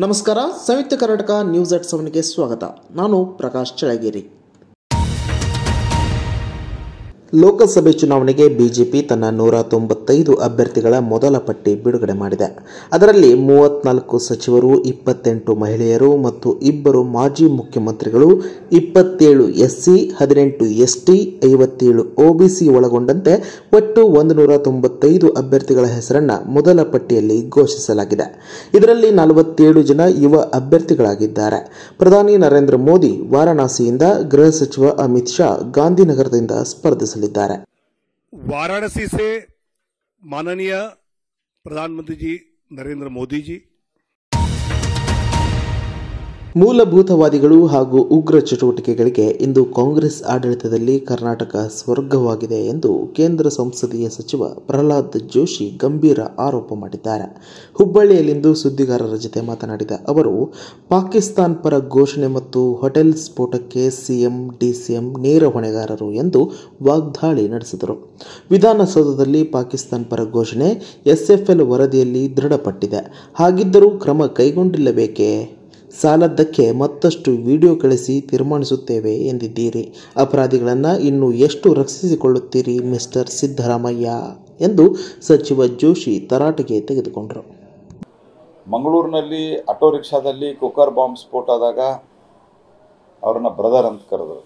ನಮಸ್ಕಾರ Samyukta Karnataka news at ಸೆವೆನ್ಗೆ ಸ್ವಾಗತ ನಾನು ಪ್ರಕಾಶ್ ಚಳಗೇರಿ ಲೋಕಸಭೆ ಚುನಾವಣೆಗೆ ಬಿಜೆಪಿ ತನ್ನ ನೂರ ತೊಂಬತ್ತೈದು ಅಭ್ಯರ್ಥಿಗಳ ಮೊದಲ ಪಟ್ಟಿ ಬಿಡುಗಡೆ ಮಾಡಿದೆ ಅದರಲ್ಲಿ ಮೂವತ್ನಾಲ್ಕು ಸಚಿವರು ಇಪ್ಪತ್ತೆಂಟು ಮಹಿಳೆಯರು ಮತ್ತು ಇಬ್ಬರು ಮಾಜಿ ಮುಖ್ಯಮಂತ್ರಿಗಳು ಇಪ್ಪತ್ತೇಳು ಎಸ್ಸಿ ಹದಿನೆಂಟು ಎಸ್ಟಿ ಐವತ್ತೇಳು ಒಬಿಸಿ ಒಳಗೊಂಡಂತೆ ಒಟ್ಟು ಒಂದು ನೂರ ತೊಂಬತ್ತೈದು ಅಭ್ಯರ್ಥಿಗಳ ಹೆಸರನ್ನು ಮೊದಲ ಪಟ್ಟಿಯಲ್ಲಿ ಘೋಷಿಸಲಾಗಿದೆ ಇದರಲ್ಲಿ ನಲವತ್ತೇಳು ಜನ ಯುವ ಅಭ್ಯರ್ಥಿಗಳಾಗಿದ್ದಾರೆ ಪ್ರಧಾನಿ ನರೇಂದ್ರ ಮೋದಿ ವಾರಾಣಸಿಯಿಂದ ಗೃಹ ಸಚಿವ ಅಮಿತ್ ಶಾ ಗಾಂಧಿನಗರದಿಂದ ಸ್ಪರ್ಧಿಸಲಿದ್ದಾರೆ वाराणसी से माननीय प्रधानमंत्री जी नरेंद्र मोदी जी ಮೂಲಭೂತವಾದಿಗಳು ಹಾಗೂ ಉಗ್ರ ಚಟುವಟಿಕೆಗಳಿಗೆ ಇಂದು ಕಾಂಗ್ರೆಸ್ ಆಡಳಿತದಲ್ಲಿ ಕರ್ನಾಟಕ ಸ್ವರ್ಗವಾಗಿದೆ ಎಂದು ಕೇಂದ್ರ ಸಂಸದೀಯ ಸಚಿವ ಪ್ರಹ್ಲಾದ್ ಜೋಶಿ ಗಂಭೀರ ಆರೋಪ ಮಾಡಿದ್ದಾರೆ ಹುಬ್ಬಳ್ಳಿಯಲ್ಲಿಂದು ಸುದ್ದಿಗಾರರ ಜೊತೆ ಮಾತನಾಡಿದ ಅವರು ಪಾಕಿಸ್ತಾನ್ ಪರ ಘೋಷಣೆ ಮತ್ತು ಹೋಟೆಲ್ ಸ್ಫೋಟಕ್ಕೆ ಸಿಎಂ ಡಿಸಿಎಂ ನೇರ ಹೊಣೆಗಾರರು ಎಂದು ವಾಗ್ದಾಳಿ ನಡೆಸಿದರು ವಿಧಾನಸೌಧದಲ್ಲಿ ಪಾಕಿಸ್ತಾನ್ ಪರ ಘೋಷಣೆ ಎಸ್ಎಫ್ಎಲ್ ವರದಿಯಲ್ಲಿ ದೃಢಪಟ್ಟಿದೆ ಹಾಗಿದ್ದರೂ ಕ್ರಮ ಕೈಗೊಂಡಿಲ್ಲಬೇಕೇ ಸಾಲದ್ದಕ್ಕೆ ಮತ್ತಷ್ಟು ವಿಡಿಯೋ ಕಳಿಸಿ ತೀರ್ಮಾನಿಸುತ್ತೇವೆ ಎಂದಿದ್ದೀರಿ ಅಪರಾಧಿಗಳನ್ನು ಇನ್ನು ಎಷ್ಟು ರಕ್ಷಿಸಿಕೊಳ್ಳುತ್ತೀರಿ ಮಿಸ್ಟರ್ ಸಿದ್ದರಾಮಯ್ಯ ಎಂದು ಸಚಿವ ಜೋಶಿ ತರಾಟೆಗೆ ತೆಗೆದುಕೊಂಡರು ಮಂಗಳೂರಿನಲ್ಲಿ ಆಟೋ ರಿಕ್ಷಾದಲ್ಲಿ ಕುಕ್ಕರ್ ಬಾಂಬ್ ಸ್ಫೋಟ ಆದಾಗ ಅವ್ರನ್ನ ಬ್ರದರ್ ಅಂತ ಕರೆದರು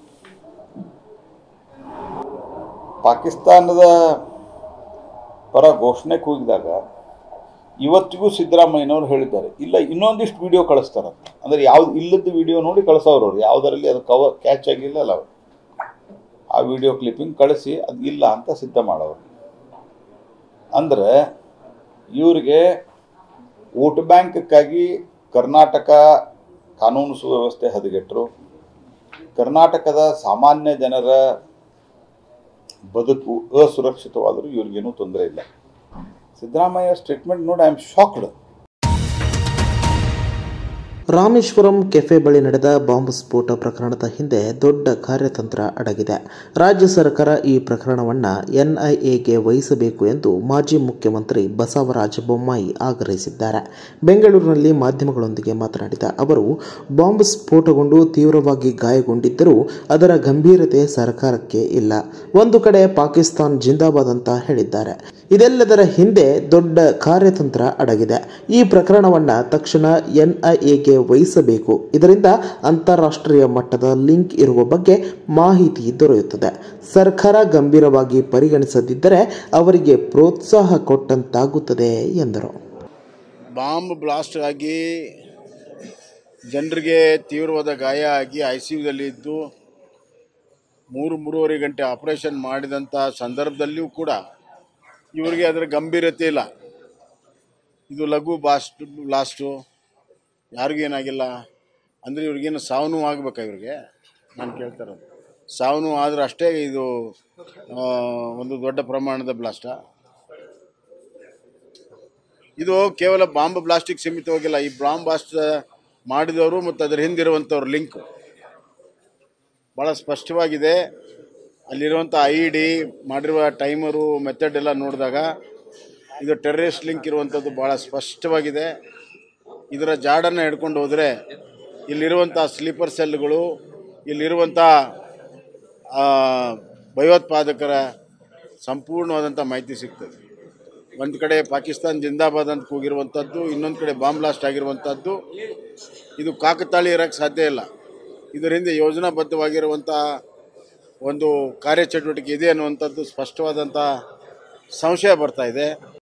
ಪಾಕಿಸ್ತಾನದ ಪರ ಘೋಷಣೆ ಕೂಗಿದಾಗ ಇವತ್ತಿಗೂ ಸಿದ್ದರಾಮಯ್ಯನವ್ರು ಹೇಳಿದ್ದಾರೆ ಇಲ್ಲ ಇನ್ನೊಂದಿಷ್ಟು ವಿಡಿಯೋ ಕಳಿಸ್ತಾರಂತ ಅಂದ್ರೆ ಯಾವ್ದು ಇಲ್ಲದ ವಿಡಿಯೋ ನೋಡಿ ಕಳಿಸೋರು ಅವ್ರು ಯಾವುದರಲ್ಲಿ ಅದು ಕವರ್ ಕ್ಯಾಚ್ ಆಗಿಲ್ಲ ಅಲ್ಲ ಅವ್ರು ಆ ವಿಡಿಯೋ ಕ್ಲಿಪ್ಪಿಂಗ್ ಕಳಿಸಿ ಅದು ಇಲ್ಲ ಅಂತ ಸಿದ್ಧ ಮಾಡೋರು ಅಂದ್ರೆ ಇವ್ರಿಗೆ ವೋಟ್ ಬ್ಯಾಂಕ್ಗಾಗಿ ಕರ್ನಾಟಕ ಕಾನೂನು ಸುವ್ಯವಸ್ಥೆ ಹದಗೆಟ್ಟರು ಕರ್ನಾಟಕದ ಸಾಮಾನ್ಯ ಜನರ ಬದುಕು ಅಸುರಕ್ಷಿತವಾದರೂ ಇವ್ರಿಗೇನೂ ತೊಂದರೆ ಇಲ್ಲ ಸಿದ್ದರಾಮಯ್ಯ ಸ್ಟೇಟ್ಮೆಂಟ್ ನೋಡಿ I am shocked Rameshwaram cafe ಬಳಿ ನಡೆದ ಬಾಂಬ್ ಸ್ಫೋಟ ಪ್ರಕರಣದ ಹಿಂದೆ ದೊಡ್ಡ ಕಾರ್ಯತಂತ್ರ ಅಡಗಿದೆ ರಾಜ್ಯ ಸರ್ಕಾರ ಈ ಪ್ರಕರಣವನ್ನು ಎನ್ಐಎಗೆ ವಹಿಸಬೇಕು ಎಂದು ಮಾಜಿ ಮುಖ್ಯಮಂತ್ರಿ ಬಸವರಾಜ ಬೊಮ್ಮಾಯಿ ಆಗ್ರಹಿಸಿದ್ದಾರೆ ಬೆಂಗಳೂರಿನಲ್ಲಿ ಮಾಧ್ಯಮಗಳೊಂದಿಗೆ ಮಾತನಾಡಿದ ಅವರು ಬಾಂಬ್ ಸ್ಫೋಟಗೊಂಡು ತೀವ್ರವಾಗಿ ಗಾಯಗೊಂಡಿದ್ದರೂ ಅದರ ಗಂಭೀರತೆ ಸರ್ಕಾರಕ್ಕೆ ಇಲ್ಲ ಒಂದು ಕಡೆ ಪಾಕಿಸ್ತಾನ್ ಜಿಂದಾಬಾದ್ ಅಂತ ಹೇಳಿದ್ದಾರೆ ಇದೆಲ್ಲದರ ಹಿಂದೆ ದೊಡ್ಡ ಕಾರ್ಯತಂತ್ರ ಅಡಗಿದೆ ಈ ಪ್ರಕರಣವನ್ನು ತಕ್ಷಣ ಎನ್ಐಎಗೆ ವಹಿಸಬೇಕು ಇದರಿಂದ ಅಂತಾರಾಷ್ಟ್ರೀಯ ಮಟ್ಟದ ಲಿಂಕ್ ಇರುವ ಬಗ್ಗೆ ಮಾಹಿತಿ ದೊರೆಯುತ್ತದೆ ಸರ್ಕಾರ ಗಂಭೀರವಾಗಿ ಪರಿಗಣಿಸದಿದ್ದರೆ ಅವರಿಗೆ ಪ್ರೋತ್ಸಾಹ ಕೊಟ್ಟಂತಾಗುತ್ತದೆ ಎಂದರು ಬಾಂಬ್ ಬ್ಲಾಸ್ಟ್ ಆಗಿ ಜನರಿಗೆ ತೀವ್ರವಾದ ಗಾಯ ಆಗಿ ಐ ಸಿ ಯುದಲ್ಲಿದ್ದು ಮೂರು ಮೂರುವರೆ ಗಂಟೆ ಆಪರೇಷನ್ ಮಾಡಿದಂಥ ಸಂದರ್ಭದಲ್ಲಿಯೂ ಕೂಡ ಇವರಿಗೆ ಅದರ ಗಂಭೀರತೆ ಇಲ್ಲ ಇದು ಲಘು ಬಾಸ್ಟ್ ಬ್ಲಾಸ್ಟು ಯಾರಿಗೂ ಏನಾಗಿಲ್ಲ ಅಂದರೆ ಇವ್ರಿಗೇನು ಸಾವು ನೋವು ಆಗ್ಬೇಕಾ ಇವ್ರಿಗೆ ನಾನು ಕೇಳ್ತಾ ಇರೋದು ಸಾವು ನೋವು ಆದರೆ ಅಷ್ಟೇ ಇದು ಆ, ಒಂದು ದೊಡ್ಡ ಪ್ರಮಾಣದ ಬ್ಲಾಸ್ಟಾ ಇದು ಕೇವಲ ಬಾಂಬ್ ಬ್ಲಾಸ್ಟಿಗೆ ಸೀಮಿತವಾಗಿಲ್ಲ ಈ ಬಾಂಬ್ ಬ್ಲಾಸ್ಟ್ ಮಾಡಿದವರು ಮತ್ತು ಅದರ ಹಿಂದಿರುವಂಥವ್ರ ಲಿಂಕ್ ಭಾಳ ಸ್ಪಷ್ಟವಾಗಿದೆ ಅಲ್ಲಿರುವಂಥ ಐ ಡಿ ಮಾಡಿರುವ ಟೈಮರು ಮೆಥಡ್ ಎಲ್ಲ ನೋಡಿದಾಗ ಇದು ಟೆರರಿಸ್ಟ್ ಲಿಂಕ್ ಇರುವಂಥದ್ದು ಭಾಳ ಸ್ಪಷ್ಟವಾಗಿದೆ ಇದರ ಜಾಡನ್ನು ಹಿಡ್ಕೊಂಡು ಹೋದರೆ ಇಲ್ಲಿರುವಂಥ ಸ್ಲೀಪರ್ ಸೆಲ್ಗಳು ಇಲ್ಲಿರುವಂಥ ಆ, ಭಯೋತ್ಪಾದಕರ ಸಂಪೂರ್ಣವಾದಂಥ ಮಾಹಿತಿ ಸಿಗ್ತದೆ ಒಂದು ಕಡೆ ಪಾಕಿಸ್ತಾನ್ ಜಿಂದಾಬಾದ್ ಅಂತ ಕೂಗಿರುವಂಥದ್ದು ಇನ್ನೊಂದು ಕಡೆ ಬಾಂಬ್ ಬ್ಲಾಸ್ಟ್ ಆಗಿರುವಂಥದ್ದು ಇದು ಕಾಕತಾಳಿ ಇರೋಕ್ಕೆ ಸಾಧ್ಯ ಇಲ್ಲ ಇದರ ಹಿಂದೆ ಯೋಜನಾಬದ್ಧವಾಗಿರುವಂಥ ಒಂದು ಕಾರ್ಯಚಟುವಟಿಕೆ ಇದೆ ಅನ್ನುವಂಥದ್ದು ಸ್ಪಷ್ಟವಾದಂಥ ಸಂಶಯ ಬರ್ತಾ ಇದೆ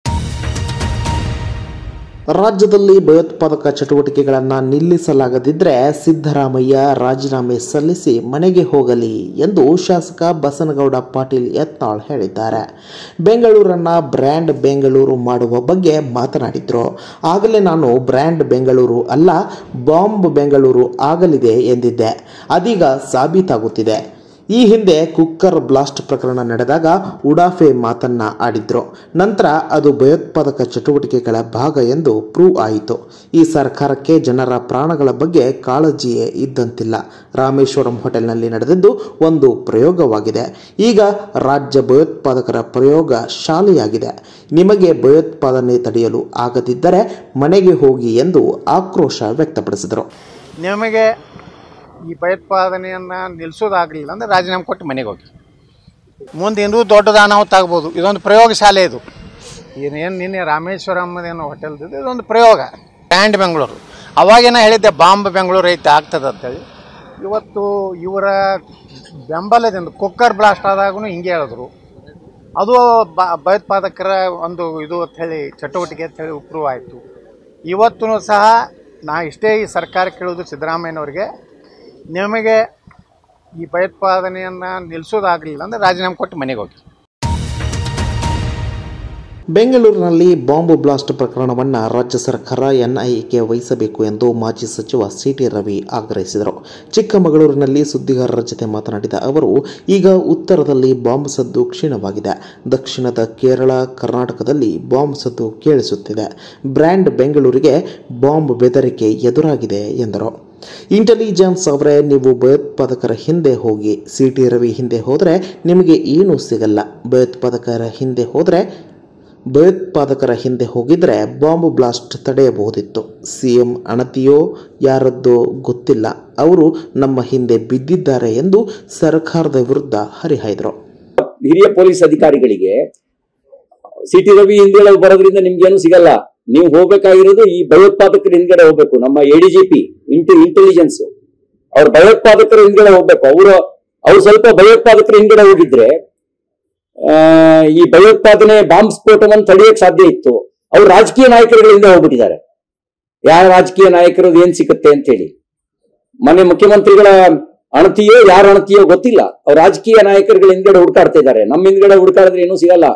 ರಾಜ್ಯದಲ್ಲಿ ಭಯೋತ್ಪಾದಕ ಚಟುವಟಿಕೆಗಳನ್ನು ನಿಲ್ಲಿಸಲಾಗದಿದ್ದರೆ ಸಿದ್ದರಾಮಯ್ಯ ರಾಜೀನಾಮೆ ಸಲ್ಲಿಸಿ ಮನೆಗೆ ಹೋಗಲಿ ಎಂದು ಶಾಸಕ ಬಸನಗೌಡ ಪಾಟೀಲ್ ಯತ್ನಾಳ್ ಹೇಳಿದ್ದಾರೆ ಬೆಂಗಳೂರನ್ನು ಬ್ರ್ಯಾಂಡ್ ಬೆಂಗಳೂರು ಮಾಡುವ ಬಗ್ಗೆ ಮಾತನಾಡಿದ್ರು ಆಗಲೇ ನಾನು ಬ್ರ್ಯಾಂಡ್ ಬೆಂಗಳೂರು ಅಲ್ಲ ಬಾಂಬ್ ಬೆಂಗಳೂರು ಆಗಲಿದೆ ಎಂದಿದ್ದೆ ಅದೀಗ ಸಾಬೀತಾಗುತ್ತಿದೆ ಈ ಹಿಂದೆ ಕುಕ್ಕರ್ ಬ್ಲಾಸ್ಟ್ ಪ್ರಕರಣ ನಡೆದಾಗ ಉಡಾಫೆ ಮಾತನ್ನ ಆಡಿದ್ರು ನಂತರ ಅದು ಭಯೋತ್ಪಾದಕ ಚಟುವಟಿಕೆಗಳ ಭಾಗ ಎಂದು ಪ್ರೂವ್ ಆಯಿತು ಈ ಸರ್ಕಾರಕ್ಕೆ ಜನರ ಪ್ರಾಣಗಳ ಬಗ್ಗೆ ಕಾಳಜಿಯೇ ಇದ್ದಂತಿಲ್ಲ ರಾಮೇಶ್ವರಂ ಹೋಟೆಲ್ನಲ್ಲಿ ನಡೆದಿದ್ದು ಒಂದು ಪ್ರಯೋಗವಾಗಿದೆ ಈಗ ರಾಜ್ಯ ಭಯೋತ್ಪಾದಕರ ಪ್ರಯೋಗ ಶಾಲೆಯಾಗಿದೆ ನಿಮಗೆ ಭಯೋತ್ಪಾದನೆ ತಡೆಯಲು ಆಗದಿದ್ದರೆ ಮನೆಗೆ ಹೋಗಿ ಎಂದು ಆಕ್ರೋಶ ವ್ಯಕ್ತಪಡಿಸಿದರು ನಿಮಗೆ ಈ ಭಯೋತ್ಪಾದನೆಯನ್ನು ನಿಲ್ಲಿಸೋದಾಗಲಿಲ್ಲ ಅಂದರೆ ರಾಜೀನಾಮೆ ಕೊಟ್ಟು ಮನೆಗೆ ಹೋಗಿ ಮುಂದೆ ಇನ್ನೂ ದೊಡ್ಡದು ಅನಾಹುತ ಆಗ್ಬೋದು ಇದೊಂದು ಪ್ರಯೋಗಶಾಲೆ ಇದು ಏನೇನು ನಿನ್ನೆ ರಾಮೇಶ್ವರಂ ಏನೋ ಹೋಟೆಲ್ದು ಇದೊಂದು ಪ್ರಯೋಗ ಬ್ಯಾಂಡ್ ಬೆಂಗಳೂರು ಅವಾಗೇನ ಹೇಳಿದ್ದೆ ಬಾಂಬ್ ಬೆಂಗಳೂರು ಐತೆ ಆಗ್ತದೆ ಅಂತೇಳಿ ಇವತ್ತು ಇವರ ಬೆಂಬಲದಿಂದ ಕುಕ್ಕರ್ ಬ್ಲಾಸ್ಟ್ ಆದಾಗೂ ಹಿಂಗೆ ಹೇಳಿದ್ರು ಅದು ಬ ಭಯೋತ್ಪಾದಕರ ಒಂದು ಇದು ಅಂತ ಹೇಳಿ ಚಟುವಟಿಕೆ ಅಂತ ಹೇಳಿ ಪ್ರೂವ್ ಆಯಿತು ಇವತ್ತೂ ಸಹ ನಾ ಇಷ್ಟೇ ಈ ಸರ್ಕಾರ ಕೇಳೋದು ಸಿದ್ದರಾಮಯ್ಯನವ್ರಿಗೆ ನಿಮಗೆ ಈ ಭಯೋತ್ಪಾದನೆಯನ್ನು ನಿಲ್ಲಿಸೋದಾಗಲಿಲ್ಲ ಅಂದರೆ ರಾಜೀನಾಮೆ ಕೊಟ್ಟು ಮನೆಗೆ ಹೋಗಿ ಬೆಂಗಳೂರಿನಲ್ಲಿ ಬಾಂಬ್ ಬ್ಲಾಸ್ಟ್ ಪ್ರಕರಣವನ್ನು ರಾಜ್ಯ ಸರ್ಕಾರ ಎನ್ಐಎಗೆ ವಹಿಸಬೇಕು ಎಂದು ಮಾಜಿ ಸಚಿವ ಸಿಟಿ ರವಿ ಆಗ್ರಹಿಸಿದರು ಚಿಕ್ಕಮಗಳೂರಿನಲ್ಲಿ ಸುದ್ದಿಗಾರರ ಜೊತೆ ಮಾತನಾಡಿದ ಅವರು ಈಗ ಉತ್ತರದಲ್ಲಿ ಬಾಂಬ್ ಸದ್ದು ಕ್ಷೀಣವಾಗಿದೆ ದಕ್ಷಿಣದ ಕೇರಳ ಕರ್ನಾಟಕದಲ್ಲಿ ಬಾಂಬ್ ಸದ್ದು ಕೇಳಿಸುತ್ತಿದೆ ಬ್ರ್ಯಾಂಡ್ ಬೆಂಗಳೂರಿಗೆ ಬಾಂಬ್ ಬೆದರಿಕೆ ಎದುರಾಗಿದೆ ಎಂದರು ಇಂಟೆಲಿಜೆನ್ಸ್ ಅವರೇ ನೀವು ಭಯೋತ್ಪಾದಕರ ಹಿಂದೆ ಹೋಗಿ ಸಿ ಟಿ ರವಿ ಹಿಂದೆ ಹೋದರೆ ನಿಮಗೆ ಏನೂ ಸಿಗಲ್ಲ ಭಯೋತ್ಪಾದಕರ ಹಿಂದೆ ಹೋದರೆ ಭಯೋತ್ಪಾದಕರ ಹಿಂದೆ ಹೋಗಿದ್ರೆ ಬಾಂಬ್ ಬ್ಲಾಸ್ಟ್ ತಡೆಯಬಹುದಿತ್ತು ಸಿಎಂ ಅಣತಿಯೋ ಯಾರದ್ದೋ ಗೊತ್ತಿಲ್ಲ ಅವರು ನಮ್ಮ ಹಿಂದೆ ಬಿದ್ದಿದ್ದಾರೆ ಎಂದು ಸರ್ಕಾರದ ವಿರುದ್ಧ ಹರಿಹಾಯ್ದರು ಹಿರಿಯ ಪೊಲೀಸ್ ಅಧಿಕಾರಿಗಳಿಗೆ ಸಿಟಿ ರವಿ ಹಿಂದ್ಗಡೆ ಬರೋದ್ರಿಂದ ನಿಮ್ಗೇನು ಸಿಗಲ್ಲ ನೀವು ಹೋಗ್ಬೇಕಾಗಿರೋದು ಈ ಭಯೋತ್ಪಾದಕರ ಹಿಂದ್ಗಡೆ ಹೋಗ್ಬೇಕು ನಮ್ಮ ಎಡಿಜಿಪಿ ಇಂಟು ಇಂಟೆಲಿಜೆನ್ಸ್ ಅವ್ರ ಭಯೋತ್ಪಾದಕರ ಹಿಂದ್ಗಡೆ ಹೋಗ್ಬೇಕು ಅವರು ಅವ್ರು ಸ್ವಲ್ಪ ಭಯೋತ್ಪಾದಕರ ಹಿಂದ್ಗಡೆ ಹೋಗಿದ್ರೆ ಆ, ಈ ಭಯೋತ್ಪಾದನೆ ಬಾಂಬ್ ಸ್ಫೋಟವನ್ನು ತಡೆಯಕ್ ಸಾಧ್ಯ ಇತ್ತು ಅವ್ರು ರಾಜಕೀಯ ನಾಯಕರುಗಳ ಹಿಂದೆ ಹೋಗ್ಬಿಟ್ಟಿದ್ದಾರೆ ಯಾವ ರಾಜಕೀಯ ನಾಯಕರು ಏನ್ ಸಿಗುತ್ತೆ ಅಂತ ಹೇಳಿ ಮೊನ್ನೆ ಮುಖ್ಯಮಂತ್ರಿಗಳ ಅಣತಿಯೋ ಯಾರ ಅಣತಿಯೋ ಗೊತ್ತಿಲ್ಲ ಅವ್ರು ರಾಜಕೀಯ ನಾಯಕರುಗಳ ಹಿಂದ್ಗಡೆ ಹುಡುಕಾಡ್ತಾ ಇದ್ದಾರೆ ನಮ್ಮ ಹಿಂದ್ಗಡೆ ಹುಡುಕಾಡಿದ್ರೆ ಏನೂ ಸಿಗಲ್ಲ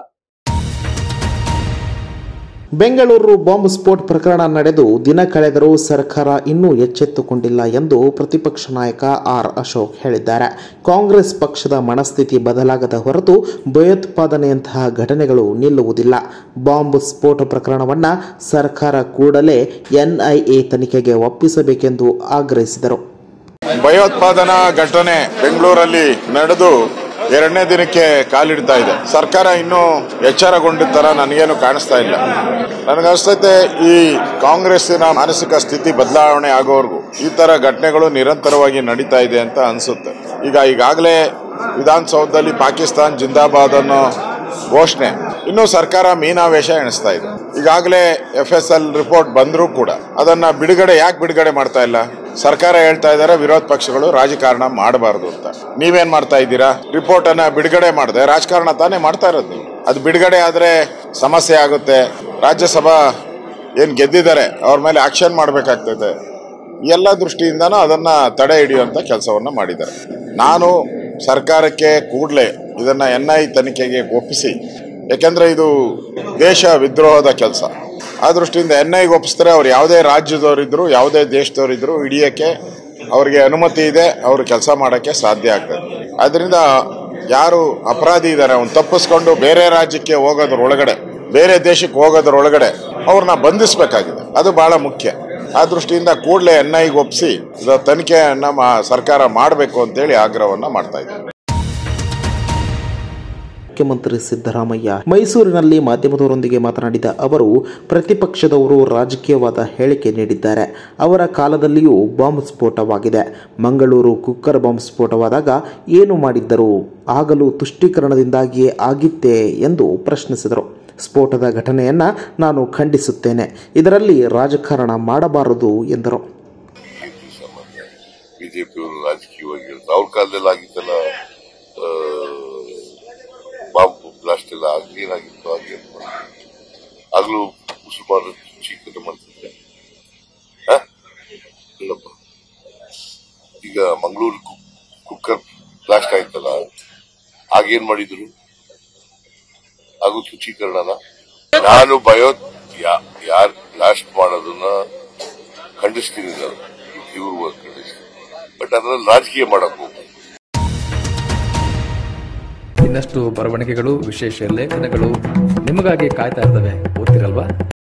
ಬೆಂಗಳೂರು ಬಾಂಬ್ ಸ್ಫೋಟ್ ಪ್ರಕರಣ ನಡೆದು ದಿನ ಕಳೆದರೂ ಸರ್ಕಾರ ಇನ್ನೂ ಎಚ್ಚೆತ್ತುಕೊಂಡಿಲ್ಲ ಎಂದು ಪ್ರತಿಪಕ್ಷ ನಾಯಕ ಆರ್ ಅಶೋಕ್ ಹೇಳಿದ್ದಾರೆ ಕಾಂಗ್ರೆಸ್ ಪಕ್ಷದ ಮನಸ್ಥಿತಿ ಬದಲಾಗದ ಹೊರತು ಭಯೋತ್ಪಾದನೆಯಂತಹ ಘಟನೆಗಳು ನಿಲ್ಲುವುದಿಲ್ಲ ಬಾಂಬ್ ಸ್ಫೋಟ ಪ್ರಕರಣವನ್ನು ಸರ್ಕಾರ ಕೂಡಲೇ ಎನ್ಐಎ ತನಿಖೆಗೆ ಒಪ್ಪಿಸಬೇಕೆಂದು ಆಗ್ರಹಿಸಿದರು ಭಯೋತ್ಪಾದನಾ ಘಟನೆ ಬೆಂಗಳೂರಲ್ಲಿ ನಡೆದು ಎರಡನೇ ದಿನಕ್ಕೆ ಕಾಲಿಡ್ತಾ ಇದೆ ಸರ್ಕಾರ ಇನ್ನೂ ಎಚ್ಚರಗೊಂಡ ತರ ನನಗೇನು ಕಾಣಿಸ್ತಾ ಇಲ್ಲ ನನಗನ್ಸ್ತೈತೆ ಈ ಕಾಂಗ್ರೆಸ್ಸಿನ ಮಾನಸಿಕ ಸ್ಥಿತಿ ಬದಲಾವಣೆ ಆಗೋವರೆಗೂ ಈ ತರ ಘಟನೆಗಳು ನಿರಂತರವಾಗಿ ನಡೀತಾ ಇದೆ ಅಂತ ಅನ್ಸುತ್ತೆ ಈಗ ಈಗಾಗಲೇ ವಿಧಾನಸೌಧದಲ್ಲಿ ಪಾಕಿಸ್ತಾನ್ ಜಿಂದಾಬಾದ್ ಅನ್ನೋ ಘೋಷಣೆ ಇನ್ನು ಸರ್ಕಾರ ಮೀನಾವೇಶ ಎಣಿಸ್ತಾ ಇದೆ ಈಗಾಗಲೇ ಎಫ್ ಎಸ್ ಎಲ್ ರಿಪೋರ್ಟ್ ಬಂದರೂ ಕೂಡ ಅದನ್ನ ಬಿಡುಗಡೆ ಯಾಕೆ ಬಿಡುಗಡೆ ಮಾಡ್ತಾ ಇಲ್ಲ ಸರ್ಕಾರ ಹೇಳ್ತಾ ಇದ್ದಾರೆ ವಿರೋಧ ಪಕ್ಷಗಳು ರಾಜಕಾರಣ ಮಾಡಬಾರದು ಅಂತ ನೀವೇನ್ ಮಾಡ್ತಾ ಇದ್ದೀರಾ ರಿಪೋರ್ಟ್ ಅನ್ನ ಬಿಡುಗಡೆ ಮಾಡದೆ ರಾಜಕಾರಣ ತಾನೇ ಮಾಡ್ತಾ ಇರೋದು ನೀವು ಅದು ಬಿಡುಗಡೆ ಆದ್ರೆ ಸಮಸ್ಯೆ ಆಗುತ್ತೆ ರಾಜ್ಯಸಭಾ ಏನ್ ಗೆದ್ದಿದ್ದಾರೆ ಅವ್ರ ಮೇಲೆ ಆಕ್ಷನ್ ಮಾಡಬೇಕಾಗ್ತದೆ ಎಲ್ಲ ದೃಷ್ಟಿಯಿಂದನೂ ಅದನ್ನ ತಡೆ ಹಿಡಿಯುವಂತ ಕೆಲಸವನ್ನ ಮಾಡಿದ್ದಾರೆ ನಾನು ಸರ್ಕಾರಕ್ಕೆ ಕೂಡಲೇ ಇದನ್ನ ಎನ್ ಐ ತನಿಖೆಗೆ ಒಪ್ಪಿಸಿ ಯಾಕೆಂದ್ರೆ ಇದು ದೇಶ ವಿದ್ರೋಹದ ಕೆಲಸ ಆ ದೃಷ್ಟಿಯಿಂದ ಎನ್ ಐಗೆ ಒಪ್ಪಿಸಿದ್ರೆ ಅವ್ರು ಯಾವುದೇ ರಾಜ್ಯದವರಿದ್ರು ಯಾವುದೇ ದೇಶದವರಿದ್ರು ಹಿಡಿಯಕ್ಕೆ ಅವ್ರಿಗೆ ಅನುಮತಿ ಇದೆ ಅವರು ಕೆಲಸ ಮಾಡೋಕ್ಕೆ ಸಾಧ್ಯ ಆಗ್ತದೆ ಅದರಿಂದ ಯಾರು ಅಪರಾಧಿ ಇದ್ದಾರೆ ಅವ್ನು ತಪ್ಪಿಸ್ಕೊಂಡು ಬೇರೆ ರಾಜ್ಯಕ್ಕೆ ಹೋಗೋದ್ರೊಳಗಡೆ ಬೇರೆ ದೇಶಕ್ಕೆ ಹೋಗೋದ್ರೊಳಗಡೆ ಅವ್ರನ್ನ ಬಂಧಿಸಬೇಕಾಗಿದೆ ಅದು ಬಹಳ ಮುಖ್ಯ ಆ ದೃಷ್ಟಿಯಿಂದ ಕೂಡಲೇ ಎನ್ ಐಗೆ ಒಪ್ಪಿಸಿ ಇದು ತನಿಖೆಯನ್ನ ಮಾ- ಸರ್ಕಾರ ಮಾಡಬೇಕು ಅಂತೇಳಿ ಆಗ್ರಹವನ್ನ ಮಾಡ್ತಾ ಇದ್ದಾರೆ ಮುಖ್ಯಮಂತ್ರಿ ಸಿದ್ದರಾಮಯ್ಯ ಮೈಸೂರಿನಲ್ಲಿ ಮಾಧ್ಯಮದವರೊಂದಿಗೆ ಮಾತನಾಡಿದ ಅವರು ಪ್ರತಿಪಕ್ಷದವರು ರಾಜಕೀಯವಾದ ಹೇಳಿಕೆ ನೀಡಿದ್ದಾರೆ ಅವರ ಕಾಲದಲ್ಲಿಯೂ ಬಾಂಬ್ ಸ್ಫೋಟವಾಗಿದೆ ಮಂಗಳೂರು ಕುಕ್ಕರ್ ಬಾಂಬ್ ಸ್ಫೋಟವಾದಾಗ ಏನು ಮಾಡಿದ್ದರು ಆಗಲೂ ತುಷ್ಟೀಕರಣದಿಂದಾಗಿಯೇ ಆಗಿತ್ತೇ ಎಂದು ಪ್ರಶ್ನಿಸಿದರು ಸ್ಫೋಟದ ಘಟನೆಯನ್ನ ನಾನು ಖಂಡಿಸುತ್ತೇನೆ ಇದರಲ್ಲಿ ರಾಜಕಾರಣ ಮಾಡಬಾರದು ಎಂದರು ಬಿಜೆಪಿ ಅವರು ರಾಜಕೀಯವಾಗಿ ಇರುತ್ತೆ ಅವ್ರ ಕಾಲದಲ್ಲಿ ಆಗಿತ್ತಲ್ಲ ಬಾಂಬ್ ಬ್ಲಾಸ್ಟ್ ಎಲ್ಲ ಏನಾಗಿತ್ತು ಹಾಗೆ ಆಗ್ಲೂ ಮುಸಲ್ಮಾನರು ಚೀಕನ್ನು ಮಾಡ್ತಿದ್ರೆ ಹ? ಇಲ್ಲಪ್ಪ ಈಗ ಮಂಗಳೂರು ಕುಕ್ಕರ್ ಬ್ಲಾಸ್ಟ್ ಆಯ್ತಲ್ಲ ಆಗೇನ್ ಮಾಡಿದ್ರು ಹಾಗೂ ತುಚೀಕರಣನ ನಾನು ಭಯೋ ಯಾರು ಬ್ಲಾಸ್ಟ್ ಮಾಡೋದನ್ನ ಖಂಡಿಸ್ತೀನಿ ನಾನು ತೀವ್ರವಾಗಿ ಖಂಡಿಸ್ತೀನಿ ಬಟ್ ಅದ್ರಲ್ಲಿ ರಾಜಕೀಯ ಮಾಡಕ್ ಹೋಗ್ಬೇಕು ಇನ್ನಷ್ಟು ಬರವಣಿಗೆಗಳು ವಿಶೇಷ ಲೇಖನಗಳು ನಿಮಗಾಗಿ ಕಾಯ್ತಾ ಇರ್ತವೆ ಓದ್ತಿರಲ್ವಾ